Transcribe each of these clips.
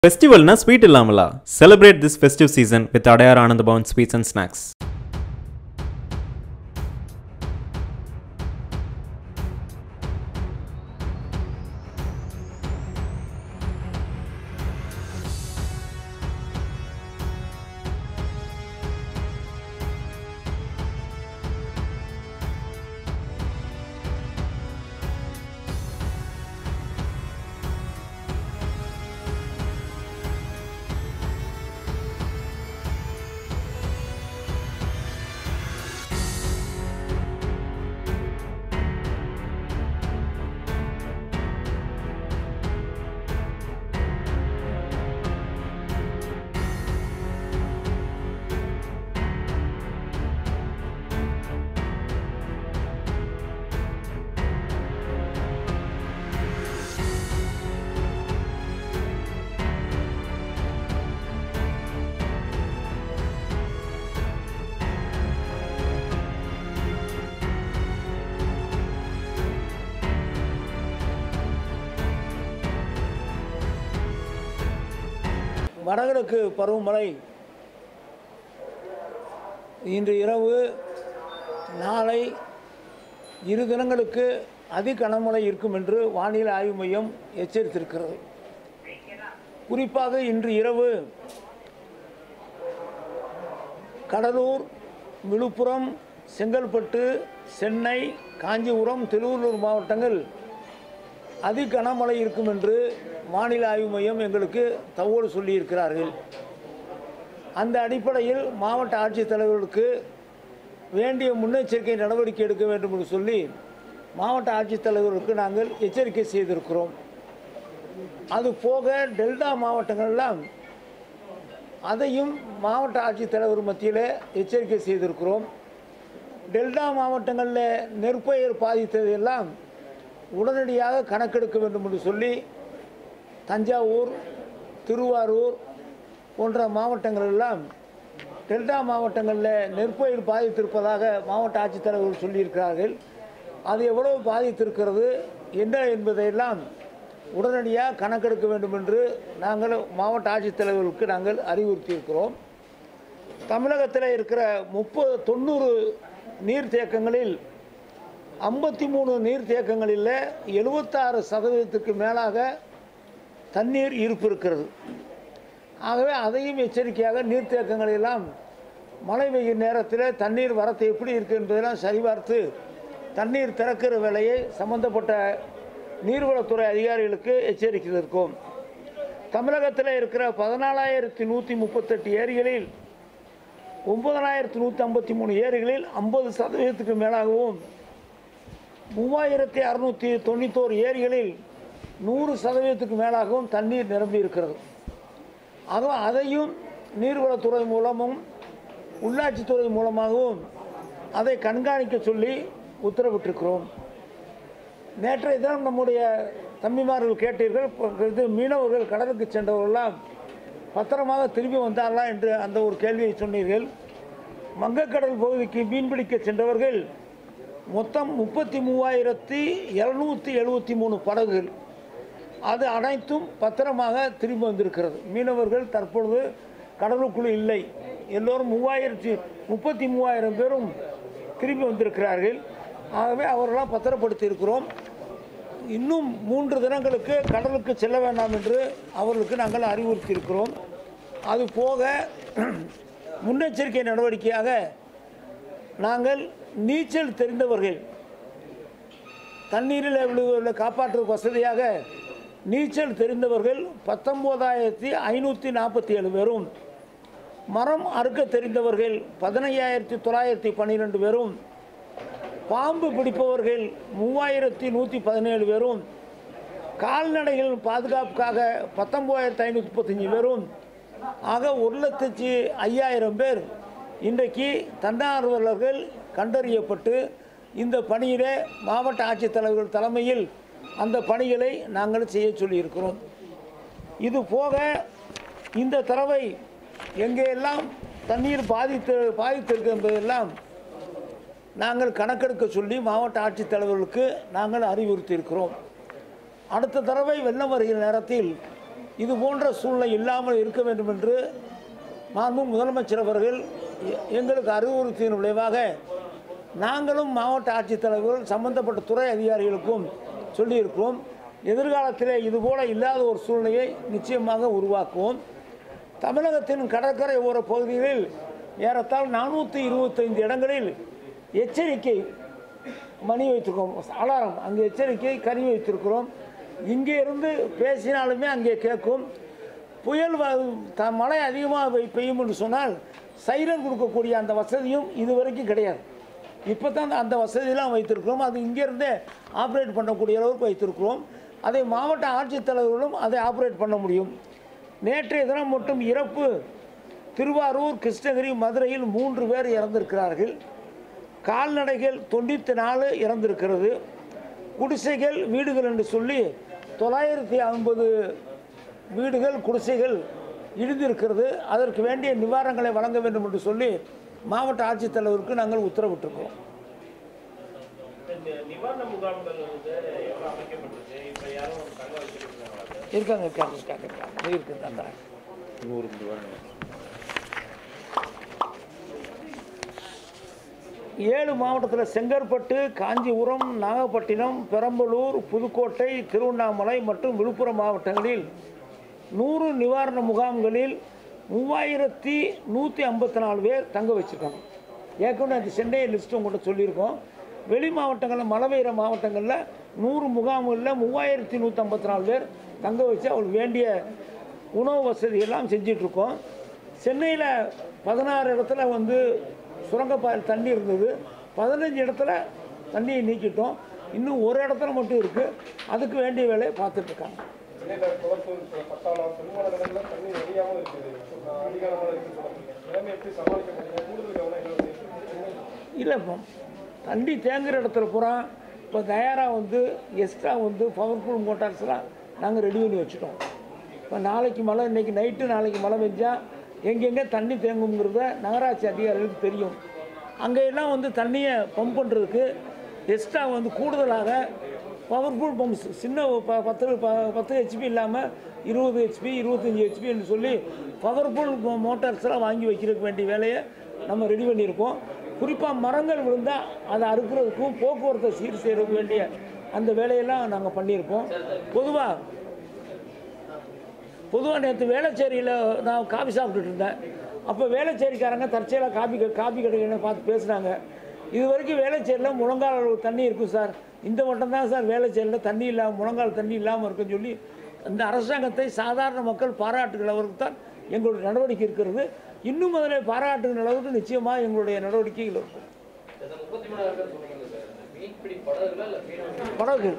ஃபெஸ்டிவல்னா sweet இல்லாமலா celebrate this festive season with Adyar Ananda Bhavan sweets and snacks வடகிழக்கு பருவமழை இன்று இரவு நாளை இரு தினங்களுக்கு அதி கனமழை இருக்கும் என்று வானிலை ஆய்வு மையம் எச்சரித்திருக்கிறது குறிப்பாக இன்று இரவு கடலூர் விழுப்புரம் செங்கல்பட்டு சென்னை காஞ்சிபுரம் திருவள்ளூர் மாவட்டங்கள் அதி கனமழை இருக்கும் என்று வானிலை ஆய்வு மையம் எங்களுக்கு தகவல் சொல்லியிருக்கிறார்கள் அந்த அடிப்படையில் மாவட்ட ஆட்சித்தலைவர்களுக்கு வேண்டிய முன்னெச்சரிக்கை நடவடிக்கை எடுக்க வேண்டும் என்று சொல்லி மாவட்ட ஆட்சித்தலைவர்களுக்கு நாங்கள் எச்சரிக்கை செய்திருக்கிறோம் அது போக டெல்டா மாவட்டங்களெல்லாம் அதையும் மாவட்ட ஆட்சித்தலைவர் மத்தியில் எச்சரிக்கை செய்திருக்கிறோம் டெல்டா மாவட்டங்களில் நெற்பயிர் பாதித்ததையெல்லாம் உடனடியாக கணக்கெடுக்க வேண்டும் என்று சொல்லி தஞ்சாவூர் திருவாரூர் போன்ற மாவட்டங்கள் எல்லாம் டெல்டா மாவட்டங்களில் நெற்பயிர் பாதித்திருப்பதாக மாவட்ட ஆட்சித்தலைவர் சொல்லியிருக்கிறார்கள் அது எவ்வளவு பாதித்திருக்கிறது என்ன என்பதையெல்லாம் உடனடியாக கணக்கெடுக்க வேண்டும் என்று நாங்கள் மாவட்ட ஆட்சித்தலைவர்களுக்கு நாங்கள் அறிவுறுத்தியிருக்கிறோம் தமிழகத்தில் இருக்கிற முப்பது தொண்ணூறு நீர்த்தேக்கங்களில் ஐம்பத்தி மூணு நீர்த்தேக்கங்களில் எழுபத்தாறு சதவீதத்துக்கு மேலாக தண்ணீர் இருப்பு இருக்கிறது ஆகவே அதையும் எச்சரிக்கையாக நீர்த்தேக்கங்களெல்லாம் மழை பெய்யும் நேரத்தில் தண்ணீர் வரத்து எப்படி இருக்குது என்பதெல்லாம் சரிபார்த்து தண்ணீர் திறக்கிற வேலையை சம்பந்தப்பட்ட நீர்வளத்துறை அதிகாரிகளுக்கு எச்சரித்திருக்கோம் தமிழகத்தில் இருக்கிற பதினாலாயிரத்தி நூற்றி முப்பத்தெட்டு ஏரிகளில் ஒன்பதனாயிரத்தி நூற்றி ஐம்பத்தி மூணு ஏரிகளில் ஐம்பது சதவீதத்துக்கு மேலாகவும் மூவாயிரத்தி அறுநூற்றி தொண்ணூத்தோரு ஏரிகளில் நூறு சதவீதத்துக்கு மேலாகவும் தண்ணீர் நிரம்பி இருக்கிறது ஆக அதையும் நீர்வளத்துறை மூலமும் உள்ளாட்சித்துறை மூலமாகவும் அதை கண்காணிக்க சொல்லி உத்தரவிட்டிருக்கிறோம் நேற்றைய தினம் நம்முடைய தம்பிமார்கள் கேட்டீர்கள் இப்ப இது மீனவர்கள் கடலுக்கு சென்றவர்கள்லாம் பத்திரமாக திரும்பி வந்தார்களா என்று அந்த ஒரு கேள்வியை சொன்னீர்கள் வங்கக்கடல் பகுதிக்கு மீன்பிடிக்க சென்றவர்கள் மொத்தம் முப்பத்தி மூவாயிரத்தி எழுநூற்றி எழுபத்தி மூணு படகுகள் அது அனைத்தும் பத்திரமாக திரும்பி வந்திருக்கிறது மீனவர்கள் தற்பொழுது கடலுக்குள் இல்லை எல்லோரும் மூவாயிரத்தி முப்பத்தி மூவாயிரம் பேரும் திரும்பி வந்திருக்கிறார்கள் ஆகவே அவரெல்லாம் பத்திரப்படுத்தி இருக்கிறோம் இன்னும் மூன்று தினங்களுக்கு கடலுக்கு செல்ல வேண்டாம் என்று அவர்களுக்கு நாங்கள் அறிவுறுத்தி இருக்கிறோம் அது போக முன்னெச்சரிக்கை நடவடிக்கையாக நாங்கள் நீச்சல் தெரிந்தவர்கள் தண்ணீரில் விழுவதை காப்பாற்றுவதற்கு வசதியாக நீச்சல் தெரிந்தவர்கள் பத்தொம்போதாயிரத்தி ஐநூற்றி நாற்பத்தி ஏழு பேரும் மரம் அறுக்க தெரிந்தவர்கள் பதினையாயிரத்தி தொள்ளாயிரத்தி பன்னிரெண்டு பேரும் பாம்பு பிடிப்பவர்கள் மூவாயிரத்தி நூற்றி பதினேழு பேரும் கால்நடைகள் பாதுகாப்புக்காக பத்தொம்போதாயிரத்தி ஐநூற்றி முப்பத்தஞ்சு பேரும் ஆக ஒரு லட்சத்தி ஐயாயிரம் பேர் இன்றைக்கு தன்னார்வலர்கள் கண்டறியப்பட்டு இந்த பணியிலே மாவட்ட ஆட்சித்தலைவர்கள் தலைமையில் அந்த பணிகளை நாங்கள் செய்ய சொல்லியிருக்கிறோம் இது போக இந்த தரவை எங்கெல்லாம் தண்ணீர் பாதித்து பாதித்திருக்கு என்பதெல்லாம் நாங்கள் கணக்கெடுக்க சொல்லி மாவட்ட ஆட்சித்தலைவர்களுக்கு நாங்கள் அறிவுறுத்தியிருக்கிறோம் அடுத்த தடவை வெள்ளம் வருகிற நேரத்தில் இது போன்ற சூழ்நிலை இல்லாமல் இருக்க வேண்டும் என்று மாண்பு முதலமைச்சர் அவர்கள் எ- எங்களுக்கு அறிவுறுத்தியின் விளைவாக நாங்களும் மாவட்ட ஆட்சித்தலைவர்கள் சம்பந்தப்பட்ட துறை அதிகாரிகளுக்கும் சொல்லியிருக்கிறோம் எதிர்காலத்திலே இதுபோல இல்லாத ஒரு சூழ்நிலையை நிச்சயமாக உருவாக்குவோம் தமிழகத்தின் கடற்கரை ஓர பகுதிகளில் ஏறத்தாழ நானூற்றி இருபத்தைந்து இடங்களில் எச்சரிக்கை மணி வைத்திருக்கோம் அலாரம் அங்கே எச்சரிக்கை கனி வைத்திருக்கிறோம் இங்கே இருந்து பேசினாலுமே அங்கே கேட்கும் புயல் வ- த- மழை அதிகமாக பெய்- பெய்யும் என்று சொன்னால் சைரன் கொடுக்கக்கூடிய அந்த வசதியும் இது வரைக்கும் கிடையாது இப்போ தான் அந்த வசதியெல்லாம் வைத்திருக்கிறோம் அது இங்கேருந்தே ஆப்ரேட் பண்ணக்கூடிய அளவுக்கு வைத்திருக்கிறோம் அதை மாவட்ட ஆட்சித்தலைவர்களும் அதை ஆப்ரேட் பண்ண முடியும் நேற்றைய தினம் மட்டும் இறப்பு திருவாரூர் கிருஷ்ணகிரி மதுரையில் மூன்று பேர் இறந்திருக்கிறார்கள் கால்நடைகள் தொண்ணூற்றி நாலு இறந்திருக்கிறது குடிசைகள் வீடுகள் என்று சொல்லி தொள்ளாயிரத்தி ஐம்பது வீடுகள் குடிசைகள் இடிந்திருக்கிறது அதற்கு வேண்டிய நிவாரணங்களை வழங்க வேண்டும் என்று சொல்லி மாவட்ட ஆட்சித்தலைவருக்கு நாங்கள் உத்தரவிட்டிருக்கிறோம் இந்த நிவாரண முகாம்கள் வந்து எவ்வளோ அமைக்கப்பட்டிருக்கு இப்போ யாரும் தங்க வச்சிருக்காங்களா சார் இருக்காங்க இருக்காங்க இருக்காங்க இருக்காங்க இருக்குது அந்த ஏழு மாவட்டத்தில் செங்கற்பட்டு காஞ்சிபுரம் நாகப்பட்டினம் பெரம்பலூர் புதுக்கோட்டை திருவண்ணாமலை மற்றும் விழுப்புரம் மாவட்டங்களில் நூறு நிவாரண முகாம்களில் மூவாயிரத்தி நூற்றி ஐம்பத்தி நாலு பேர் தங்க வச்சுருக்காங்க ஏற்கனவே அந்த சென்னை லிஸ்ட்டு உங்கள்கிட்ட சொல்லியிருக்கோம் வெளி மாவட்டங்களில் மழை பெய்கிற மாவட்டங்களில் நூறு முகாம்களில் மூவாயிரத்தி நூற்றி ஐம்பத்தி நாலு பேர் தங்க வச்சு அவங்களுக்கு வேண்டிய உணவு வசதி எல்லாம் செஞ்சிட்ருக்கோம் சென்னையில் பதினாறு இடத்துல வந்து சுரங்கப்பாதையில் தண்ணி இருந்தது பதினஞ்சு இடத்துல தண்ணியை நீக்கிட்டோம் இன்னும் ஒரு இடத்துல மட்டும் இருக்குது அதுக்கு வேண்டிய வேலையை பார்த்துட்ருக்காங்க சென்னையில் குளத்தூர் சில பட்டாளம் பெரும்பாலான இடங்களில் தண்ணி நிறையாமல் இருக்குது அதிகாரமாக இருக்குது சொல்லுங்க நிலைமை எப்படி சமாளிக்க முடியும் கூடுதல் கவனம் என்ன சென்னை இல்லை இப்போ தண்ணி தேங்குற இடத்துல பூரா இப்போ தயாராக வந்து எக்ஸ்ட்ரா வந்து பவர்ஃபுல் மோட்டார்ஸ்லாம் நாங்கள் ரெடி பண்ணி வச்சுட்டோம் இப்போ நாளைக்கு மழை இன்னைக்கு நைட்டு நாளைக்கு மழை பெஞ்சால் எங்கெங்கே தண்ணி தேங்குங்கிறத நகராட்சி அதிகாரிகளுக்கு தெரியும் அங்கே எல்லாம் வந்து தண்ணியை பம்ப் பண்ணுறதுக்கு எக்ஸ்ட்ரா வந்து கூடுதலாக பவர்ஃபுல் பம்ப்ஸ் சின்ன ப பத்து ப பத்து ஹெச்பி இல்லாமல் இருபது ஹெச்பி இருபத்தஞ்சி ஹெச்பின்னு சொல்லி பவர்ஃபுல் மோட்டார்ஸ்லாம் வாங்கி வைக்கிறதுக்கு வேண்டிய வேலையை நம்ம ரெடி பண்ணியிருக்கோம் குறிப்பாக மரங்கள் விழுந்தால் அதை அறுக்கிறதுக்கும் போக்குவரத்தை சீர் செய்யறதுக்கு வேண்டிய அந்த வேலையெல்லாம் நாங்கள் பண்ணியிருக்கோம் பொதுவாக பொதுவாக நேற்று வேளச்சேரியில் நான் காபி சாப்பிட்டுட்டு இருந்தேன் அப்போ வேளச்சேரிக்காரங்க தற்செயலாக காபி க- காபி கடைகளை பார்த்து பேசுனாங்க இது வரைக்கும் வேளச்சேரியில் முழங்கால் அளவு தண்ணி இருக்கும் சார் இந்த மட்டும் தான் சார் வேளச்சேரியில் தண்ணி இல்லாமல் முழங்கால் தண்ணி இல்லாமல் இருக்குன்னு சொல்லி அந்த அரசாங்கத்தை சாதாரண மக்கள் பாராட்டுகிற அளவுக்கு தான் எங்களுடைய நடவடிக்கை இருக்கிறது இன்னும் அதில் பாராட்டுகிற அளவுக்கு நிச்சயமாக எங்களுடைய நடவடிக்கைகள் இருக்கும் முப்பத்தி மூணாயிரம் பேர் சொன்னீங்க சார் மீன்பிடி படகுல இல்லை மீனவர்கள் படகுகள்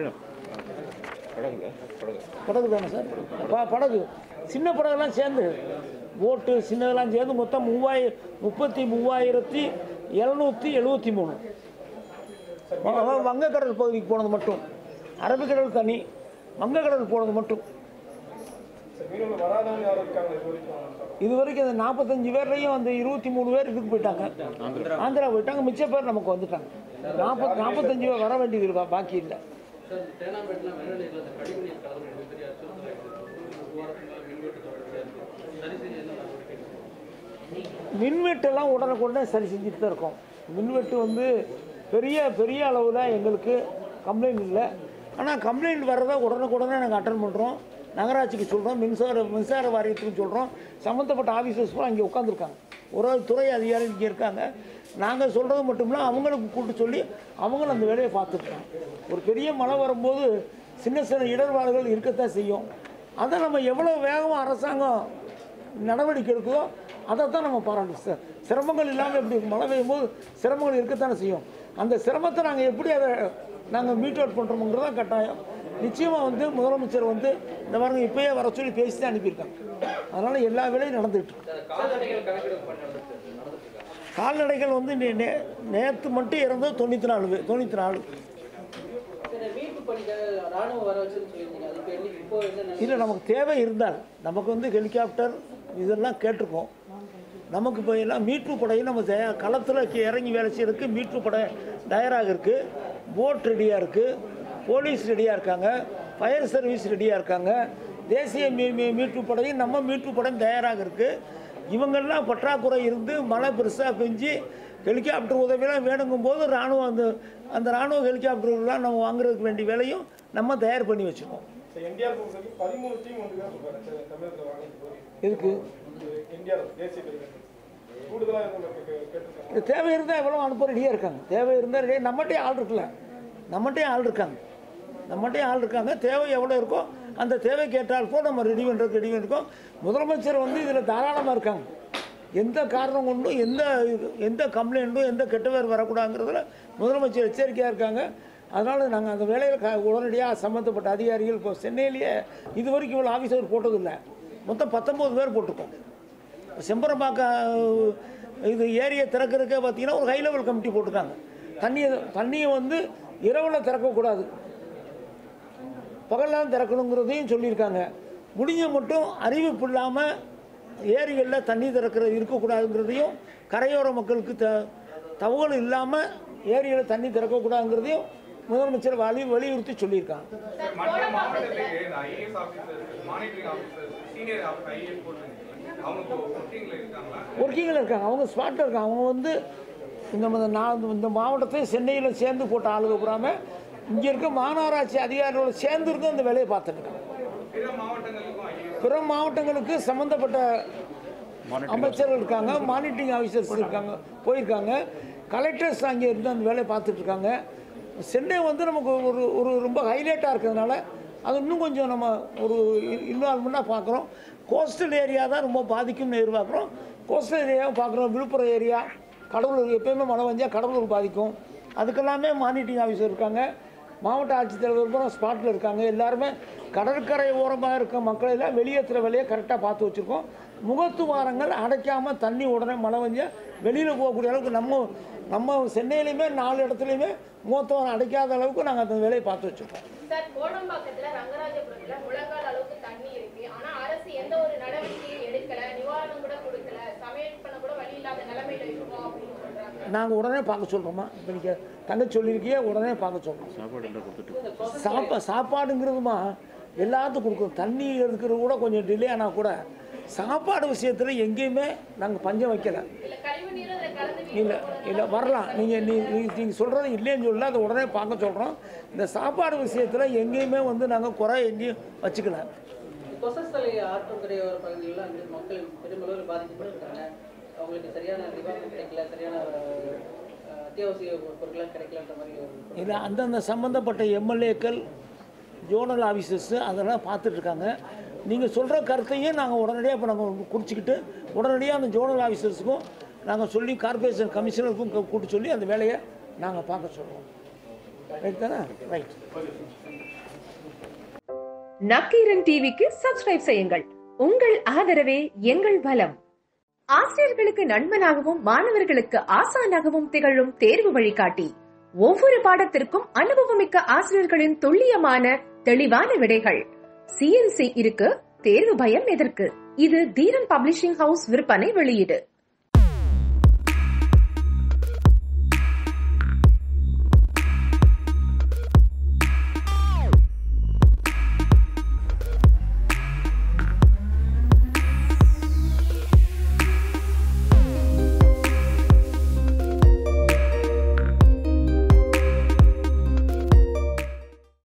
படகு தானே சார் ப படகு சின்ன படகுலாம் சேர்ந்து போட்டு சின்னதெல்லாம் சேர்ந்து மொத்தம் மூவாயிர முப்பத்தி மூவாயிரத்தி எழுநூற்றி எழுபத்தி மூணு அதாவது வங்கக்கடல் பகுதிக்கு போனது மட்டும் அரபிக்கடல் தனி வங்கக்கடல் போனது மட்டும் சரி மீனவர்கள் வராதவங்க யாரும் இருக்காங்க இது வரைக்கும் இது வரைக்கும் அந்த நாற்பத்தஞ்சு பேர்லையும் அந்த இருபத்தி மூணு பேர் இதுக்கு போயிட்டாங்க ஆந்திரா போயிட்டாங்க மிச்ச பேர் நமக்கு வந்துட்டாங்க நாற்பத் நாற்பத்தஞ்சு பேர் வர வேண்டியது இருக்கா பாக்கி இல்லை சார் தேனாம்பேட்டில் வெள்ள நீரில் இந்த கழிவுநீர் கலந்து மிகப்பெரிய அச்சுறுத்தல் இருக்குது ஒரு வாரத்தில் மின்வெட்டு தொடர்ச்சியாக இருக்குது சரி செய்ய என்ன நடவடிக்கை மின்வெட்டெல்லாம் உடனுக்குடனே சரி செஞ்சுட்டு தான் இருக்கோம் மின்வெட்டு வந்து பெரிய பெரிய அளவில் எங்களுக்கு கம்ப்ளைண்ட் இல்லை ஆனால் கம்ப்ளைண்ட் வர்றதை உடனுக்குடனே நாங்கள் அட்டன் பண்ணுறோம் நகராட்சிக்கு சொல்கிறோம் மின்சார மின்சார வாரியத்துக்கு சொல்கிறோம் சம்மந்தப்பட்ட ஆஃபீஸர்ஸ் கூட இங்கே உட்காந்துருக்காங்க ஒரு ஒரு துறை அதிகாரி இங்கே இருக்காங்க நாங்கள் சொல்கிறது மட்டும் இல்லை அவங்களுக்கு கூப்பிட்டு சொல்லி அவங்களும் அந்த வேலையை பார்த்துருக்காங்க ஒரு பெரிய மழை வரும்போது சின்ன சின்ன இடர்பாடுகள் இருக்கத்தான் செய்யும் அதை நம்ம எவ்வளோ வேகமாக அரசாங்கம் நடவடிக்கை எடுக்குதோ அதை தான் நம்ம பாராட்டணும் சார் சிரமங்கள் இல்லாமல் எப்படி மழை பெய்யும் போது சிரமங்கள் இருக்கத்தானே செய்யும் அந்த சிரமத்தை நாங்கள் எப்படி அதை நாங்கள் மீட் அவுட் பண்ணுறோமுங்கிறது தான் கட்டாயம் நிச்சயமாக வந்து முதலமைச்சர் வந்து இந்த பாருங்க இப்பயே வர சொல்லி பேசி தான் அனுப்பியிருக்காங்க அதனால் எல்லா வேலையும் நடந்துகிட்டு இருக்கு. சார் கால்நடைகள் கணக்கெடுப்பு பண்ணி நடந்துட்டு நடந்துட்டு இருக்காங்க கால்நடைகள் வந்து நே- நே- நேற்று மட்டும் இறந்தது தொண்ணூற்றி நாலு பேர் தொண்ணூற்றி நாலு சரி மீட்பு பணிக்காக ராணுவம் வர வச்சுன்னு சொல்லியிருந்தீங்க அதுக்கு என்னைக்கு இப்போ என்ன இல்லை நமக்கு தேவை இருந்தால் நமக்கு வந்து ஹெலிகாப்டர் இதெல்லாம் கேட்டிருக்கோம் நமக்கு இப்போ எல்லாம் மீட்பு படையும் நம்ம தயா களத்தில் இறங்கி வேலை செய்யறதுக்கு மீட்பு படை தயாராக இருக்குது போட் ரெடியாக இருக்குது போலீஸ் ரெடியாக இருக்காங்க ஃபயர் சர்வீஸ் ரெடியாக இருக்காங்க தேசிய மீ மீ மீட்பு படையும் நம்ம மீட்பு படையும் தயாராக இருக்குது இவங்கெல்லாம் பற்றாக்குறை இருந்து மழை பெருசாக பெஞ்சு ஹெலிகாப்டர் உதவியெல்லாம் வேணுங்கும் போது இராணுவம் அந்த அந்த இராணுவ ஹெலிகாப்டர்லாம் நம்ம வாங்குறதுக்கு வேண்டிய வேலையும் நம்ம தயார் பண்ணி வச்சுருக்கோம் என்டிஆர் பொறுத்தவரைக்கும் பதிமூணு டீம் வந்து தான் சொல்றாரு தமிழகத்தில் வாங்கிட்டு போய் எதுக்கு என்டிஆர் தேசிய பெருமை கூடுதலாக எதுவும் கே- கேட்டிருக்காங்க இந்த தேவை இருந்தால் எவ்வளோ அனுப்ப ரெடியாக இருக்காங்க தேவை இருந்தால் ரெடியாக நம்மகிட்டே ஆள் இருக்குல்ல நம்மகிட்டே ஆள் இருக்காங்க நம்மகிட்டே ஆள் இருக்காங்க தேவை எவ்வளோ இருக்கோ அந்த தேவை கேட்டால் போல் நம்ம ரெடி பண்ணுறதுக்கு ரெடி பண்ணிருக்கோம் முதலமைச்சர் வந்து இதில் தாராளமாக இருக்காங்க எந்த காரணம் கொண்டும் எந்த இது- எந்த கம்ப்ளைண்ட்டும் எந்த கெட்ட பேர் வரக்கூடாதுங்கிறதுல முதலமைச்சர் எச்சரிக்கையாக இருக்காங்க அதனால் நாங்கள் அந்த வேலையில் க உடனடியாக சம்மந்தப்பட்ட அதிகாரிகள் இப்போ சென்னையிலேயே இது வரைக்கும் இவ்வளோ ஆஃபீஸர் போட்டதில்லை மொத்தம் பத்தொம்போது பேர் போட்டிருக்கோம் செம்பரம்பாக்கம் இது ஏரியை திறக்கிறதுக்கே பார்த்தீங்கன்னா ஒரு ஹை லெவல் கமிட்டி போட்டிருக்காங்க தண்ணியை தண்ணியை வந்து இரவில் திறக்கக்கூடாது பகல்லாம் திறக்கணுங்கிறதையும் சொல்லியிருக்காங்க முடிஞ்ச மட்டும் அறிவிப்பு இல்லாமல் ஏரிகளில் தண்ணி திறக்கிறது இருக்கக்கூடாதுங்கிறதையும் கரையோர மக்களுக்கு த தகவல் இல்லாமல் ஏரியில் தண்ணி திறக்கக்கூடாதுங்கிறதையும் முதலமைச்சர் வலி வலியுறுத்தி சொல்லியிருக்காங்க மற்ற மாவட்டத்துக்கு இந்த IAS officers monitoring officers senior IAS போட்டுருந்தீங்க அவங்க இப்போ ஒர்க்கிங்கில் இருக்காங்களா ஒர்க்கிங்கில் இருக்காங்க அவங்க ஸ்பாட்டில் இருக்காங்க அவங்க வந்து இந்த ம- நான் இந்த மாவட்டத்தை சென்னையில் சேர்ந்து போட்ட ஆளுங்க பூராம இங்கே இருக்க மாநகராட்சி அதிகாரிகளோட சேர்ந்து இருந்து அந்த வேலையை பார்த்துட்டு இருக்காங்க பிற மாவட்டங்களுக்கும் ஐஏஎஸ் பிற மாவட்டங்களுக்கு சம்மந்தப்பட்ட அமைச்சர்கள் இருக்காங்க மானிட்டரிங் ஆஃபீஸர்ஸ் இருக்காங்க போயிருக்காங்க கலெக்டர்ஸ் அங்கே இருந்து அந்த வேலையை பார்த்துட்டு இருக்காங்க சென்னை வந்து நமக்கு ஒரு ஒரு ரொம்ப ஹைலைட்டாக இருக்கிறதுனால அது இன்னும் கொஞ்சம் நம்ம ஒரு இன்வால்மெண்ட்டாக பார்க்குறோம் கோஸ்டல் ஏரியா தான் ரொம்ப பாதிக்கும்னு எதிர்பார்க்குறோம் கோஸ்டல் ஏரியாவும் பார்க்குறோம் விழுப்புரம் ஏரியா கடலூர் எப்பயுமே மழை வந்தால் கடலூர் பாதிக்கும் அதுக்கெல்லாமே மானிட்டரிங் ஆஃபீஸர் இருக்காங்க மாவட்ட ஆட்சித்தலைவர் பூரா ஸ்பாட்டில் இருக்காங்க எல்லாருமே கடற்கரை ஓரமாக இருக்க மக்களை எல்லாம் வெளியேற்றுற வேலையை கரெக்டாக பார்த்து வச்சுருக்கோம் முகத்துவாரங்கள் அடைக்காமல் தண்ணி உடனே மழை வந்தால் வெளியில் போகக்கூடிய அளவுக்கு நம்ம நம்ம சென்னையிலையுமே நாலு இடத்துலையுமே முகத்துவாரம் அடைக்காத அளவுக்கு நாங்கள் அந்த வேலையை பார்த்து வச்சுருக்கோம் சார் கோடம்பாக்கத்துல ரங்கராஜபுரத்துல முழங்கால் அளவுக்கு தண்ணி இருக்கு ஆனா அரசு எந்த ஒரு நடவடிக்கையும் எடுக்கல நிவாரணம் கூட கொடுக்கல சமையல் பண்ண கூட வழி இல்லாத நிலைமையில இருக்கோம் அப்படின்னு சொல்றாங்க நாங்கள் உடனே பார்க்க சொல்கிறோமா இப்போ நீங்கள் தங்கச்சி சொல்லியிருக்கியே உடனே பார்க்க சொல்கிறோம் சாப்பா சாப்பாடுங்கிறதுமா எல்லாத்துக்கும் கொடுக்கும் தண்ணி இருக்கிறது கூட கொஞ்சம் டிலே ஆனால் கூட சாப்பாடு விஷயத்தில் எங்கேயுமே நாங்கள் பஞ்சம் வைக்கலை இல்ல கழிவு நீர் அதுல கலந்து இல்லை இல்லை வரலாம் நீங்கள் நீ நீங்கள் சொல்கிறது இல்லைன்னு சொல்லல அதை உடனே பார்க்க சொல்கிறோம் இந்த சாப்பாடு விஷயத்தில் எங்கேயுமே வந்து நாங்கள் குறை எங்கேயும் வச்சுக்கல கொசஸ்தலை ஆற்றங்கரை ஒரு பகுதிகளில் வந்து மக்கள் பெருமளவில் பாதிக்கப்பட்டிருக்காங்க அவங்களுக்கு சரியான நிவாரணம் கிடைக்கல சரியான அஹ், அத்தியாவசிய பொருட்கள் கிடைக்கலன்ற மாதிரி ஒரு இல்லை அந்தந்த சம்மந்தப்பட்ட எம்எல்ஏக்கள் ஜோனல் ஆஃபீஸர்ஸு அதெல்லாம் பார்த்துட்டு இருக்காங்க நீங்கள் சொல்கிற கருத்தையும் நாங்கள் உடனடியாக இப்போ நாங்கள் குறிச்சிக்கிட்டு உடனடியாக அந்த ஜோனல் ஆஃபீஸர்ஸுக்கும் நாங்கள் சொல்லி கார்பரேஷன் கமிஷனருக்கும் கூ- கூட்டி சொல்லி அந்த வேலையை நாங்கள் பார்க்க சொல்கிறோம் ரைட் தானே ரைட் நக்கீரன் டிவிக்கு சப்ஸ்கிரைப் செய்யுங்கள் உங்கள் ஆதரவே எங்கள் பலம் ஆசிரியர்களுக்கு நண்பனாகவும் மாணவர்களுக்கு ஆசானாகவும் திகழும் தேர்வு வழிகாட்டி ஒவ்வொரு பாடத்திற்கும் அனுபவமிக்க ஆசிரியர்களின் துல்லியமான தெளிவான விடைகள் சிஎன்சி இருக்கு தேர்வு பயம் எதற்கு இது தீரன் பப்ளிஷிங் ஹவுஸ் விற்பனை வெளியீடு